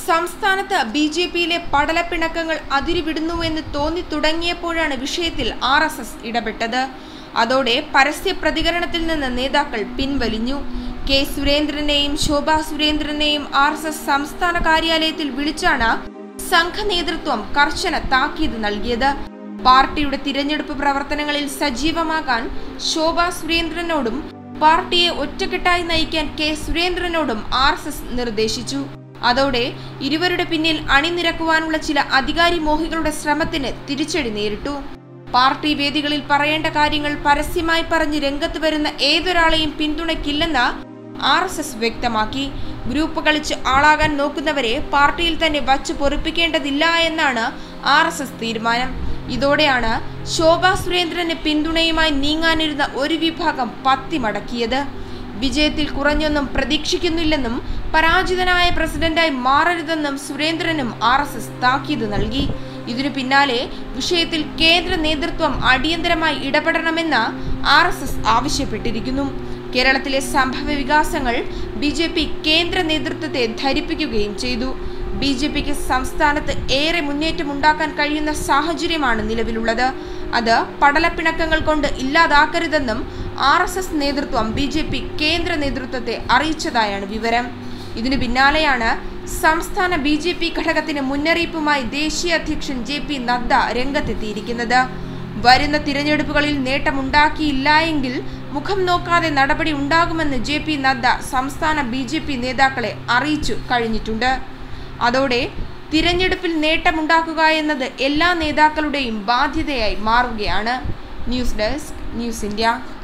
സംസ്ഥാനത്ത് B J പിയിലെ പടലപ്പിണക്കങ്ങൾ അതിരുവിടുന്നുവെന്ന് തോന്നി തുടങ്ങിയപ്പോഴാണ് വിഷയത്തിൽ ആർ എസ് എസ് ഇടപെട്ടത് അതോടെ പരസ്യ പ്രതികരണത്തിൽ നിന്ന് നേതാക്കൾ പിൻവലിഞ്ഞു കെ സുരേന്ദ്രനെയും ശോഭാ സുരേന്ദ്രനെയും ആർ എസ് എസ് സംസ്ഥാന കാര്യാലയത്തിൽ വിളിച്ചാണ് സംഘ നേതൃത്വം കർശന താക്കീത് നൽകിയത് പാർട്ടിയുടെ തിരഞ്ഞെടുപ്പ് പ്രവർത്തനങ്ങളിൽ സജീവമാകാൻ ശോഭാ സുരേന്ദ്രനോടും പാർട്ടിയെ ഒറ്റക്കെട്ടായി നയിക്കാൻ കെ സുരേന്ദ്രനോടും ആർ എസ് എസ് നിർദ്ദേശിച്ചു അതോടെ ഇരുവരുടെ പിന്നിൽ അണിനിരക്കുവാനുള്ള ചില അധികാരി മോഹികളുടെ ശ്രമത്തിന് തിരിച്ചടി നേരിട്ടു പാർട്ടി വേദികളിൽ പറയേണ്ട കാര്യങ്ങൾ പരസ്യമായി പറഞ്ഞ് രംഗത്ത് വരുന്ന ഏതൊരാളെയും പിന്തുണയ്ക്കില്ലെന്ന് ആർ എസ് എസ് വ്യക്തമാക്കി ഗ്രൂപ്പ് കളിച്ച് ആളാകാൻ നോക്കുന്നവരെ പാർട്ടിയിൽ തന്നെ വച്ചു പൊറിപ്പിക്കേണ്ടതില്ല എന്നാണ് ആർ എസ് എസ് തീരുമാനം ഇതോടെയാണ് ശോഭാ സുരേന്ദ്രന് പിന്തുണയുമായി നീങ്ങാനിരുന്ന ഒരു വിഭാഗം പത്തി മടക്കിയത് വിജയത്തിൽ കുറഞ്ഞൊന്നും പ്രതീക്ഷിക്കുന്നില്ലെന്നും പരാജിതനായ പ്രസിഡന്റായി മാറരുതെന്നും സുരേന്ദ്രനും ആർ എസ് എസ് താക്കീത് നൽകി ഇതിനു പിന്നാലെ വിഷയത്തിൽ കേന്ദ്ര നേതൃത്വം അടിയന്തരമായി ഇടപെടണമെന്ന് ആർ എസ് എസ് ആവശ്യപ്പെട്ടിരിക്കുന്നു കേരളത്തിലെ സംഭവ വികാസങ്ങൾ ബി ജെ പി കേന്ദ്ര നേതൃത്വത്തെ ധരിപ്പിക്കുകയും ചെയ്തു ബി ജെ പിക്ക് സംസ്ഥാനത്ത് ഏറെ മുന്നേറ്റമുണ്ടാക്കാൻ കഴിയുന്ന സാഹചര്യമാണ് നിലവിലുള്ളത് അത് പടലപ്പിണക്കങ്ങൾ കൊണ്ട് ഇല്ലാതാക്കരുതെന്നും ആർ എസ് എസ് നേതൃത്വം ബി ജെ പി കേന്ദ്ര നേതൃത്വത്തെ അറിയിച്ചതായാണ് വിവരം ഇതിനു പിന്നാലെയാണ് സംസ്ഥാന ബി ജെ പി ഘടകത്തിന് മുന്നറിയിപ്പുമായി ദേശീയ അധ്യക്ഷൻ ജെ പി നദ്ദ രംഗത്തെത്തിയിരിക്കുന്നത് വരുന്ന തിരഞ്ഞെടുപ്പുകളിൽ നേട്ടമുണ്ടാക്കിയില്ല എങ്കിൽ മുഖം നോക്കാതെ നടപടി ഉണ്ടാകുമെന്ന് ജെ പി നദ്ദ സംസ്ഥാന ബി ജെ പി നേതാക്കളെ അറിയിച്ചു കഴിഞ്ഞിട്ടുണ്ട് അതോടെ തിരഞ്ഞെടുപ്പിൽ നേട്ടമുണ്ടാക്കുക എന്നത് എല്ലാ നേതാക്കളുടെയും ബാധ്യതയായി മാറുകയാണ് ന്യൂസ് ഡെസ്ക് ന്യൂസ് ഇന്ത്യ